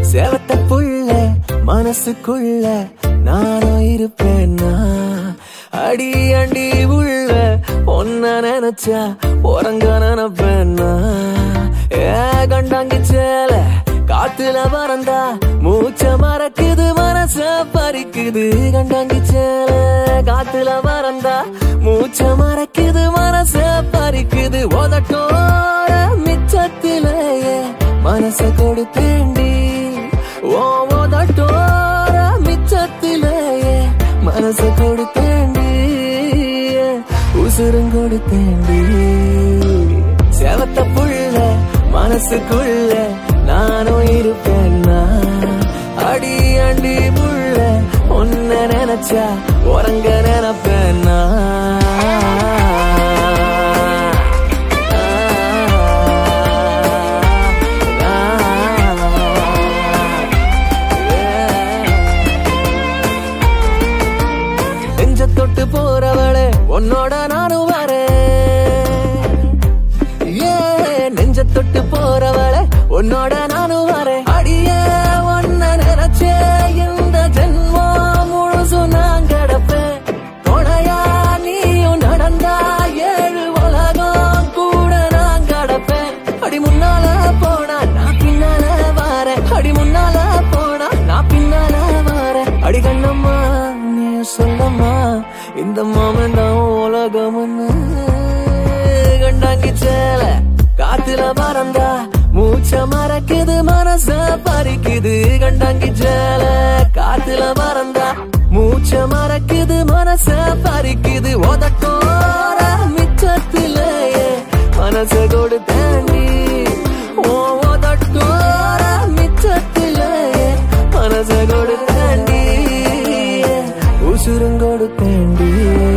சேவத்த புள்ள மனசுக்குள்ள நானும் இருப்பேன்னா அடி அடி உள்ள ஒன்ன நினைச்சா உறங்க நினைப்பேன்னா ஏ கண்டாங்கி சேல காத்துல பறந்தா மூச்ச மறக்குது மனச பறிக்குது கண்டாங்கி சேல காத்துல பறந்தா மூச்ச மறக்குது மனச பறிக்குது உதட்டோர மிச்சத்திலேயே மனச கொடுத்தேண்டி ஓ உதட்டோர மிச்சத்திலேயே மனச கொடுத்தேண்டி உசுரும் கொடுத்தேண்டி சேவத்த புள்ள மனசுக்குள்ள நானும் இருப்பேன்னா அடி அண்டி புள்ள ஒன்ன நினைச்சா உறங்க நினைப்பேன்னா நெஞ்ச தொட்டு போறவளே உன்னோட நானும் வரேன் ஏ நெஞ்ச தொட்டு போறவளே உன்னோட நானும் வரேன் அடிய ஒன்ன நினைச்சே இந்த ஜென்மம் முழுசும் நான் கிடப்பேன் துணையா நீயும் நடந்தா ஏழு உலகம் கூட நான் கிடப்பேன் அடி முன்னால போனா நான் பின்னால வரேன் அடி முன்னால போனா நான் பின்னால வரேன் அடி கண்ணம்மா நீ சொல்லம்மா இந்த மாமன் தான் உலகம்னு கண்டாங்கி சேல காத்துல பறந்தா மூச்ச மறக்குது மனச பறிக்குது கண்டாங்கி சேல காத்துல பறந்தா மூச்ச மறக்குது மனச பறிக்குது உதட்டோர மிச்சத்திலேயே மனச கொடுத்தாண்டி ஓ உதட்டோர மிச்சத்திலேயே மனச கொடுத்தாண்டி உசுருங்கோடு தேண்டி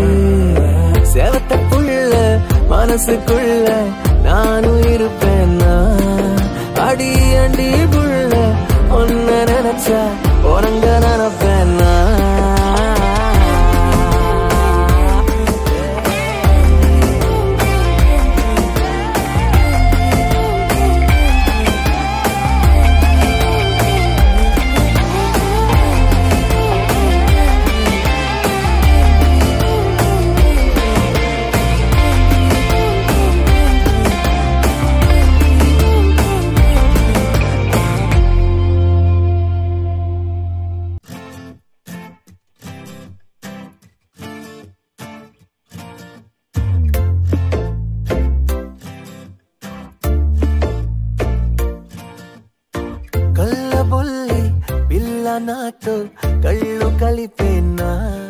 சேவத்த புள்ள மனசுக்குள்ள நானும் இருப்பேன்னா அடி அண்டி புள்ள ஒன்ன நினைச்சா உறங்க நினைப்பேன்னா కళ్ళ బొల్లి పిల్ల నాతో కళ్ళు కలిపేనా